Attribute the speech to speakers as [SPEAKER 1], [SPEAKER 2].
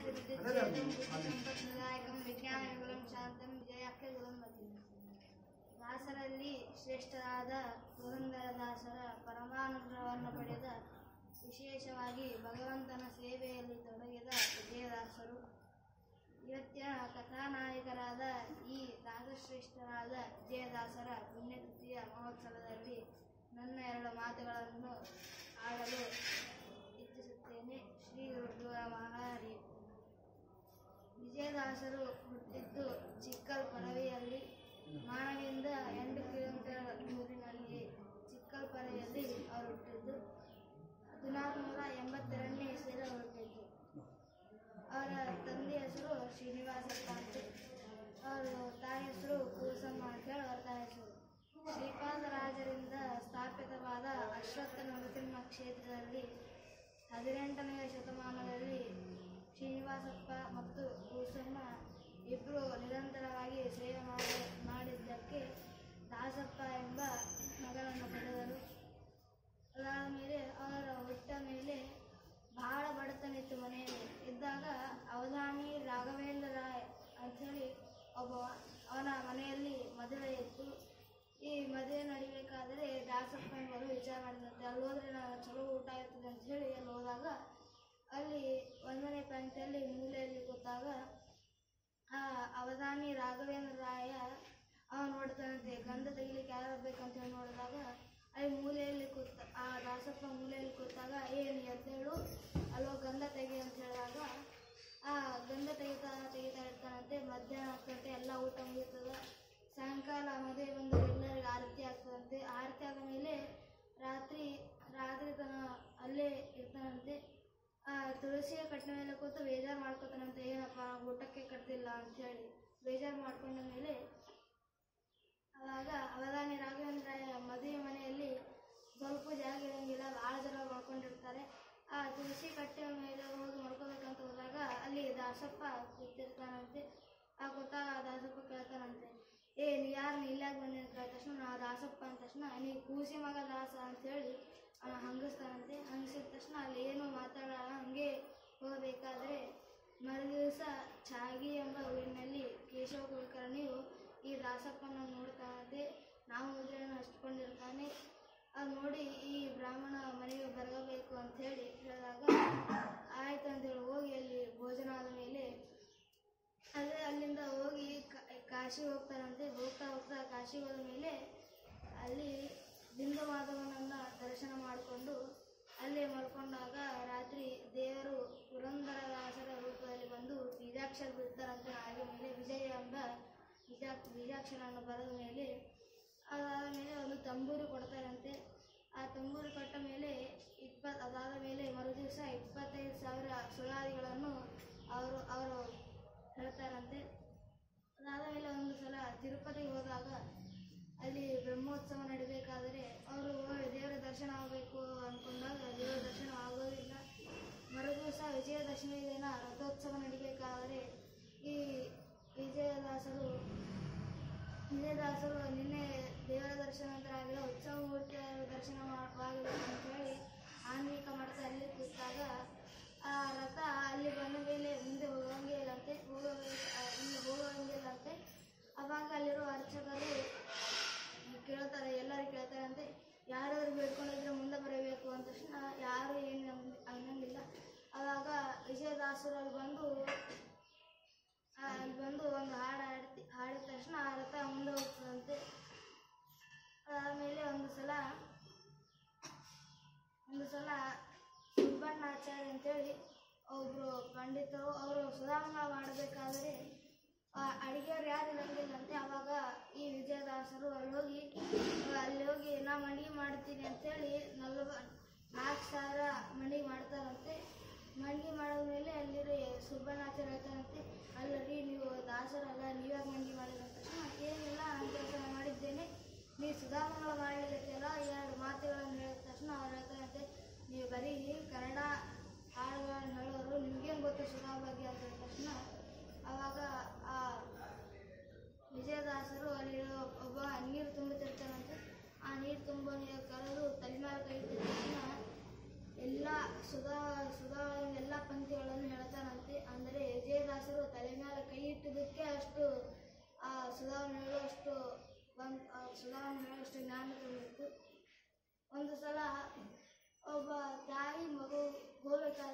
[SPEAKER 1] विद्युच्चेदं बुद्धिसम्पत्प्रदायकं ವಿಜ್ಞಾನವಿಮಲಂ ಶಾಂತಂ ವಿಜಯಾಖ್ಯಗುಲಂ ಮತಿ ದಾಸರಲ್ಲಿ ಶ್ರೇಷ್ಠರಾದ ಪುರಂದರದಾಸರ ಪರಮಾನುಗ್ರಹವನ್ನು ಪಡೆದ ವಿಶೇಷವಾಗಿ ಭಗವಂತನ ಸೇವೆಯಲ್ಲಿ ತೊಡಗಿದ ವಿಜಯದಾಸರು ಇವತ್ತಿನ ಕಥಾನಾಯಕರಾದ ಈ ದಾಸಶ್ರೇಷ್ಠರಾದ ವಿಜಯದಾಸರ ಪುಣ್ಯತಿಥಿಯ ಮಹೋತ್ಸವದಲ್ಲಿ ನನ್ನ ಎರಡು ಮಾತುಗಳನ್ನು ಆಡಲು ಇಚ್ಛಿಸುತ್ತೇನೆ ಶ್ರೀ ಗುರುದೇವ ಮಹಾರಿ ವಿಜಯದಾಸರು ಹುಟ್ಟಿದ್ದು ಚಿಕ್ಕಲ್ ಪರವೆಯಲ್ಲಿ ಮಾನವಿಯಿಂದ ಎಂಟು ಕಿಲೋಮೀಟರ್ ದೂರಿನಲ್ಲಿ ಚಿಕ್ಕಲ್ ಪರವೆಯಲ್ಲಿ ಅವರು ಹುಟ್ಟಿದ್ದು ಹದಿನಾರು ನೂರ ಎಂಬತ್ತೆರಡನೇ ಇಸ್ವಿಯಲ್ಲಿ ಹುಟ್ಟಿದ್ದು ಅವರ ತಂದೆ ಹೆಸರು ಶ್ರೀನಿವಾಸಪ್ಪ ಅಂತ ಅವರ ತಾಯಿ ಹೆಸರು ಕೂಸಮ್ಮ ಅಂತ ಹೇಳಿ ಅವರ ತಾಯಿ ಹೆಸರು ಶ್ರೀಪಾದರಾಜರಿಂದ ಸ್ಥಾಪಿತವಾದ ಅಶ್ವತ್ಥ ನರಸಿಂಹ ಕ್ಷೇತ್ರದಲ್ಲಿ ಹದಿನೆಂಟನೆಯ ಶತಮಾನದಲ್ಲಿ ಶ್ರೀನಿವಾಸಪ್ಪ ಮತ್ತು ಕೂಸಮ್ಮ ಇಬ್ಬರು ನಿರಂತರವಾಗಿ ಸೇವೆ ಮಾಡಿ ಮಾಡಿದ್ದಕ್ಕೆ ದಾಸಪ್ಪ ಎಂಬ ಮಗಳನ್ನು ಪಡೆದರು ಅದಾದ ಮೇಲೆ ಅವರ ಹುಟ್ಟ ಮೇಲೆ ಬಹಳ ಬಡತನ ಇತ್ತು ಮನೆಯಲ್ಲಿ ಇದ್ದಾಗ ಅವಧಾನಿ ರಾಘವೇಂದ್ರ ರಾಯ್ ಅಂಥೇಳಿ ಒಬ್ಬ ಅವನ ಮನೆಯಲ್ಲಿ ಮದುವೆ ಇತ್ತು ಈ ಮದುವೆ ನಡಿಬೇಕಾದರೆ ದಾಸಪ್ಪ ಎಂಬರು ವಿಚಾರ ಮಾಡಿದಂತೆ ಅಲ್ಲಿ ಹೋದ್ರೆ ನಾವು ಚಲೋ ಊಟ ಇರ್ತದೆ ಅಂತ ಹೇಳಿ ಅಲ್ಲಿ ಹೋದಾಗ ಅಲ್ಲಿ ಒಂದನೇ ಪಂಕ್ತಿಯಲ್ಲಿ ಮೂಲೆಯಲ್ಲಿ ಕೂತಾಗ ಆ ಅವಧಾನಿ ರಾಘವೇಂದ್ರ ರಾಯ ಅವ ನೋಡ್ತಾನಂತೆ ಗಂಧ ತೆಗಿಲಿಕ್ಕೆ ಯಾರು ಬೇಕಂತ ಹೇಳಿ ನೋಡಿದಾಗ ಅಲ್ಲಿ ಮೂಲೆಯಲ್ಲಿ ಕೂತ ಆ ದಾಸಪ್ಪ ಮೂಲೆಯಲ್ಲಿ ಕೂತಾಗ ಏನು ಎದ್ದೇಳು ಅಲ್ಲೋ ಗಂಧ ತೆಗಿ ಅಂತ ಹೇಳಿದಾಗ ಆ ಗಂಧ ತೆಗಿತಾ ತೆಗಿತಾ ಇರ್ತಾನಂತೆ ಮಧ್ಯಾಹ್ನ ಆಗ್ತಂತೆ ಎಲ್ಲ ಊಟ ಮುಗಿತದ ಸಾಯಂಕಾಲ ಮದುವೆ ಬಂದು ಎಲ್ಲರಿಗೆ ಆರತಿ ಆಗ್ತದಂತೆ ಆರತಿ ಆದ ಮೇಲೆ ರಾತ್ರಿ ರಾತ್ರಿ ತನ ಅಲ್ಲೇ ಇರ್ತಾನಂತೆ ಆ ತುಳಸಿಯ ಕಟ್ಟಿನ ಮೇಲೆ ಕೂತು ಬೇಜಾರು ಮಾಡ್ಕೊತಾನಂತೆ ಏನಪ್ಪ ಊಟಕ್ಕೆ ಕಟ್ತಿಲ್ಲ ಅಂತ ಹೇಳಿ ಬೇಜಾರು ಮಾಡ್ಕೊಂಡ ಮೇಲೆ ಅವಾಗ ಅವಧಾನಿ ರಾಘವೇಂದ್ರ ಮದುವೆ ಮನೆಯಲ್ಲಿ ಸ್ವಲ್ಪ ಜಾಗ ಇರಂಗಿಲ್ಲ ಭಾಳ ಜನ ಮಾಡ್ಕೊಂಡಿರ್ತಾರೆ ಆ ತುಳಸಿ ಕಟ್ಟೆ ಮೇಲೆ ಹೋಗಿ ಮಾಡ್ಕೋಬೇಕಂತ ಹೋದಾಗ ಅಲ್ಲಿ ದಾಸಪ್ಪ ಕೂತಿರ್ತಾನಂತೆ ಆ ಕೂತಾಗ ಆ ದಾಸಪ್ಪ ಕೇಳ್ತಾನಂತೆ ಏ ನೀ ಯಾರು ನೀ ಇಲ್ಲಾಗ ಬಂದಿನ ಕೇಳಿದ ತಕ್ಷಣ ನಾ ದಾಸಪ್ಪ ಅಂದ ತಕ್ಷಣ ನೀ ಕೂಸಿ ಮಗ ದಾಸ ಅಂತೇಳಿ ಅವ ಹಂಗಿಸ್ತಾನಂತೆ ಹಂಗಿಸಿದ ತಕ್ಷಣ ಅಲ್ಲಿ ಏನು ಮಾತಾಡ ಹಂಗೆ ಹೋಗಬೇಕಾದ್ರೆ ಮರುದಿವಸ ಚಾಗಿ ಎಂಬ ಊರಿನಲ್ಲಿ ಕೇಶವ ಕುಲಕರ್ಣಿಯು ಈ ದಾಸಪ್ಪನ ನೋಡ್ತಾನಂತೆ ನಾವು ಮುದ್ರೆಯನ್ನು ಹಚ್ಕೊಂಡಿರ್ತಾನೆ ಅದು ನೋಡಿ ಈ ಬ್ರಾಹ್ಮಣ ಮನೆಗೆ ಬರಬೇಕು ಅಂತ ಹೇಳಿ ಹೇಳಿದಾಗ ಆಯ್ತು ಅಂತೇಳಿ ಹೋಗಿ ಅಲ್ಲಿ ಭೋಜನ ಆದ ಮೇಲೆ ಅದೇ ಅಲ್ಲಿಂದ ಹೋಗಿ ಕಾ- ಕಾಶಿ ಹೋಗ್ತಾರಂತೆ ಹೋಗ್ತಾ ಹೋಗ್ತಾ ಕಾಶಿಗೆ ಹೋದ ಮೇಲೆ ಅಲ್ಲಿ ಬಿಂದು ಮಾಧವನನ್ನ ದರ್ಶನ ಮಾಡಿಕೊಂಡು ಅಲ್ಲೇ ಮಲ್ಕೊಂಡಾಗ ರಾತ್ರಿ ದೇವರು ಪುರಂದರದಾಸರ ರೂಪದಲ್ಲಿ ಬಂದು ಬೀಜಾಕ್ಷರ ಬಿಡ್ತಾರಂತೆ ಹಾಗೆ ಮೇಲೆ ವಿಜಯ ಎಂಬ ಬೀಜಾ ಬೀಜಾಕ್ಷರವನ್ನು ಬರೆದ ಮೇಲೆ ಅದಾದ ಮೇಲೆ ಒಂದು ತಂಬೂರು ಕೊಡ್ತಾರಂತೆ ಆ ತಂಬೂರು ಕೊಟ್ಟ ಮೇಲೆ ಇಪ್ಪತ್ತು ಅದಾದ ಮೇಲೆ ಮರುದಿವಸ ಇಪ್ಪತ್ತೈದು ಸಾವಿರ ಸುಳಾದಿಗಳನ್ನು ಅವರು ಅವರು ಹೇಳ್ತಾರಂತೆ ಅದಾದ ಮೇಲೆ ಒಂದು ಸಲ ತಿರುಪತಿಗೆ ಹೋದಾಗ ಅಲ್ಲಿ ಬ್ರಹ್ಮೋತ್ಸವ ನಡಿಬೇಕಾದರೆ ಅವರು ದೇವರ ದರ್ಶನ ಆಗಬೇಕು ಅಂದ್ಕೊಂಡಾಗ ದೇವರ ದರ್ಶನ ಆಗೋದಿಲ್ಲ ಮರುದಿವಸ ವಿಜಯದಶಮಿ ದಿನ ರಥೋತ್ಸವ ನಡಿಬೇಕಾದರೆ ಈ ವಿಜಯದಾಸರು ವಿಜಯದಾಸರು ನಿನ್ನೆ ದೇವರ ದರ್ಶನ ನಂತರ ಆಗಿಲ್ಲ ಉತ್ಸವ ಮೂರ್ತಿಯ ದರ್ಶನವಾಗಬೇಕು ಅಂತ ಹೇಳಿ ಆನ್ಮೀಕ ಮಾಡ್ತಾ ಅಲ್ಲಿ ಕೂತಾಗ ಆ ರಥ ಅಲ್ಲಿ ಬಂದ ಮೇಲೆ ಮುಂದೆ ಹೋಗಂಗೆ ಇಲ್ಲಂತೆ ಹೋಗಬೇಕು ಇಲ್ಲಿ ಹೋಗಂಗಿಲ್ಲಂತೆ ಅವಾಗ ಅಲ್ಲಿರೋ ಅರ್ಚಕರು ಕೇಳ್ತಾರೆ ಎಲ್ಲರೂ ಕೇಳ್ತಾರಂತೆ ಯಾರಾದ್ರು ಬೇಡ್ಕೊಂಡಿದ್ರೆ ಮುಂದೆ ಬರಬೇಕು ಅಂದ ತಕ್ಷಣ ಯಾರು ಏನು ಅನ್ನಂಗಿಲ್ಲ ಅವಾಗ ವಿಜಯದಾಸರು ಅಲ್ಲಿ ಬಂದು ಆ, ಅಲ್ಲಿ ಬಂದು ಒಂದು ಹಾಡು ಹಾಡ್ತಿ ಹಾಡಿದ ತಕ್ಷಣ ಆ ರಥ ಮುಂದೆ ಹೋಗ್ತದಂತೆ ಅದಾದಮೇಲೆ ಒಂದು ಸಲ ಒಂದು ಸಲ ಸುಬ್ಬಣ್ಣಾಚಾರ್ಯ ಅಂತೇಳಿ ಒಬ್ಬರು ಪಂಡಿತರು ಅವರು ಸುಧಾಮಂಗಳ ಮಾಡಬೇಕಾದ್ರೆ ಅಡಿಗೆಯವ್ರು ಯಾರು ಇರಂಗಿಲ್ಲಂತೆ ಅವಾಗ ಈ ವಿಜಯದಾಸರು ಅಲ್ಲಿ ಹೋಗಿ ಅಲ್ಲಿ ಹೋಗಿ ನಾ ಮಣಿಗೆ ಮಾಡ್ತೀನಿ ಅಂತೇಳಿ ನಲ್ವ ನಾಲ್ಕು ಸಾವಿರ ಮಣಿಗೆ ಮಾಡ್ತಾರಂತೆ ಮಣಿಗೆ ಮಾಡಿದ್ಮೇಲೆ ಅಲ್ಲಿ ಸುಬ್ಬಣ್ಣಾಚಾರ್ಯ ಹೇಳ್ತಾರಂತೆ ಅಲ್ಲರಿ ನೀವು ದಾಸರಲ್ಲ ನೀವ್ಯಾಗ ಮಣಿಗೆ ಮಾಡಿದ ತಕ್ಷಣ ಏನಿಲ್ಲ ನಾನು ಕೆಲಸ ಮಾಡಿದ್ದೇನೆ ನೀವು ಸುಧಾಮಂಗಳ ಮಾಡಲಿಕ್ಕಲ್ಲ ಎರಡು ಮಾತುಗಳನ್ನು ಹೇಳಿದ ತಕ್ಷಣ ಅವ್ರು ಹೇಳ್ತಾರಂತೆ ನೀವು ಬರೀ ಕನ್ನಡ ಹಾಡುಗಳನ್ನು ಹೇಳೋರು ನಿಮ್ಗೇನು ಗೊತ್ತು ಸುಧಾ ಬಗ್ಗೆ ಅಂತ ಹೇಳಿದ ತಕ್ಷಣ ಅವಾಗ ಆ ವಿಜಯದಾಸರು ಅಲ್ಲಿರೋ ಒಬ್ಬ ನೀರು ತುಂಬುತ್ತಿರ್ತಾನಂತೆ ಆ ನೀರು ತುಂಬೋ ನೀರು ಕರೆದು ತಲೆ ಮೇಲೆ ಕೈ ಇಟ್ಟಿದ ತಕ್ಷಣ ಎಲ್ಲ ಸುಧಾ ಸುಧಾ ಹುಟ್ಟಿದ್ದಕ್ಕೆ ಅಷ್ಟು ಆ ಸುಧಾರಣೆ ಹೇಳುವಷ್ಟು ಒಂದು ಸುಧಾರಣೆ ಹೇಳುವಷ್ಟು ಜ್ಞಾನ ತುಂಬಿತ್ತು ಒಂದು ಸಲ ಒಬ್ಬ ತಾಯಿ ಮಗು ಹೋಗ್ಬೇಕಾದ್ರೆ